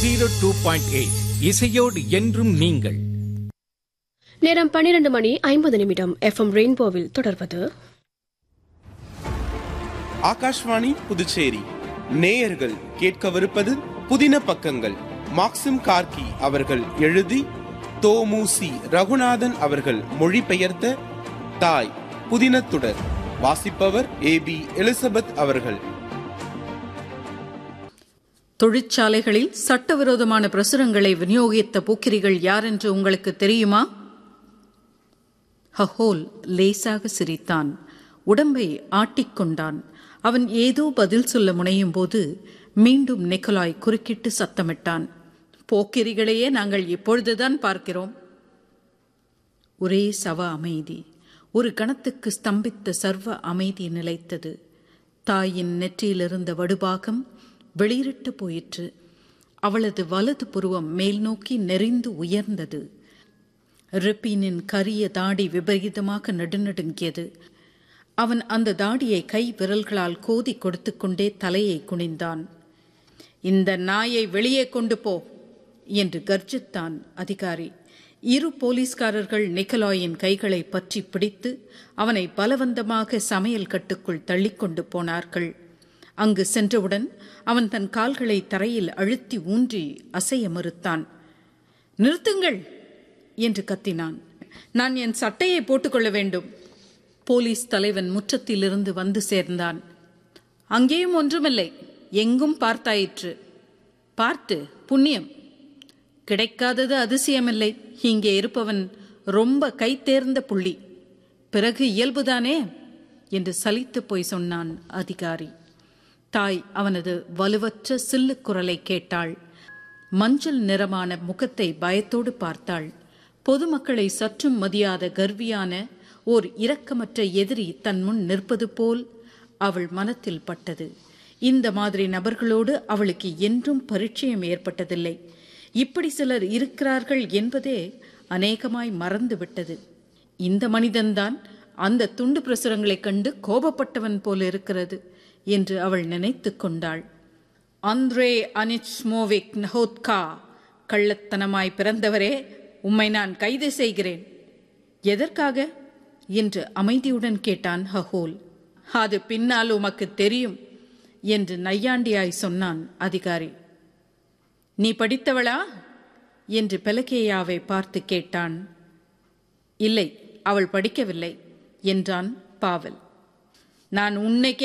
zero two point eight இசையோடு என்றும் நீங்கள் நேரம் பன்னிரண்டு மணி ஐம்பது நிமிடம் எஃப்எம் ரெயின்போவில் தொடர்வது ஆகாஷ்வாணி புதுச்சேரி நேயர்கள் கேட்கவிருப்பது புதின பக்கங்கள் மாக்சிம் கார்கி அவர்கள் எழுதி தோமுசி ரகுநாதன் அவர்கள் மொழிபெயர்த்த தாய் புதினத்துடர் வாசிப்பவர் ஏ பி எலிசபெத் அவர்கள் தொழிற்சாலைகளில் சட்டவிரோதமான பிரசுரங்களை விநியோகித்த போக்கிரிகள் யார் என்று உங்களுக்கு தெரியுமா ஹஹோல் லேசாக சிரித்தான் உடம்பை ஆட்டிக்கொண்டான் அவன் ஏதோ பதில் சொல்ல முனையும் போது மீண்டும் நிக்கலாய் குறுக்கிட்டு சத்தமிட்டான் போக்கிரிகளையே நாங்கள் இப்பொழுதுதான் பார்க்கிறோம் ஒரே சவ அமைதி ஒரு கணத்துக்கு ஸ்தம்பித்த சர்வ அமைதி நிலைத்தது தாயின் நெற்றியிலிருந்த வடுபாகம் வெளியிட்டு போயிற்று அவளது வலது புருவம் மேல் நோக்கி நெறிந்து உயர்ந்தது ரிப்பினின் கரிய தாடி விபரீதமாக நடுநடுங்கியது அவன் அந்த தாடியை கை விரல்களால் கோதி கொடுத்துக்கொண்டே தலையை குனிந்தான் இந்த நாயை வெளியே கொண்டு போ என்று கர்ஜித்தான் அதிகாரி இரு போலீஸ்காரர்கள் நிக்கலாயின் கைகளை பற்றி பிடித்து அவனை பலவந்தமாக சமையல் கட்டுக்குள் தள்ளிக்கொண்டு போனார்கள் அங்கு சென்றவுடன் அவன் தன் கால்களை தரையில் அழுத்தி ஊன்றி அசைய மறுத்தான் நிறுத்துங்கள் என்று கத்தினான் நான் என் சட்டையை போட்டுக்கொள்ள வேண்டும் போலீஸ் தலைவன் முற்றத்திலிருந்து வந்து சேர்ந்தான் அங்கேயும் ஒன்றுமில்லை எங்கும் பார்த்தாயிற்று பார்த்து புண்ணியம் கிடைக்காதது அதிசயமில்லை இங்கே இருப்பவன் ரொம்ப கை தேர்ந்த புள்ளி பிறகு இயல்புதானே என்று சலித்து போய் சொன்னான் அதிகாரி தாய் அவனது வலுவற்ற சில்லு குரலை கேட்டாள் மஞ்சள் நிறமான முகத்தை பயத்தோடு பார்த்தாள் பொதுமக்களை சற்றும் மதியாத கர்வியான ஓர் இரக்கமற்ற எதிரி தன் முன் நிற்பது போல் அவள் மனத்தில் பட்டது இந்த மாதிரி நபர்களோடு அவளுக்கு என்றும் பரிச்சயம் ஏற்பட்டதில்லை இப்படி சிலர் இருக்கிறார்கள் என்பதே அநேகமாய் மறந்துவிட்டது இந்த மனிதன்தான் அந்த துண்டு பிரசுரங்களைக் கண்டு கோபப்பட்டவன் போல இருக்கிறது என்று அவள் நினைத்து கொண்டாள் அந்த்ரே அனிச்மோவிக் நஹோத்கா கள்ளத்தனமாய் பிறந்தவரே உம்மை நான் கைது செய்கிறேன் எதற்காக என்று அமைதியுடன் கேட்டான் ஹஹோல் அது பின்னால் உமக்கு தெரியும் என்று நையாண்டியாய் சொன்னான் அதிகாரி நீ படித்தவளா என்று பெலகேயாவை பார்த்து கேட்டான் இல்லை அவள் படிக்கவில்லை என்றான் பாவல் நான் உன்னை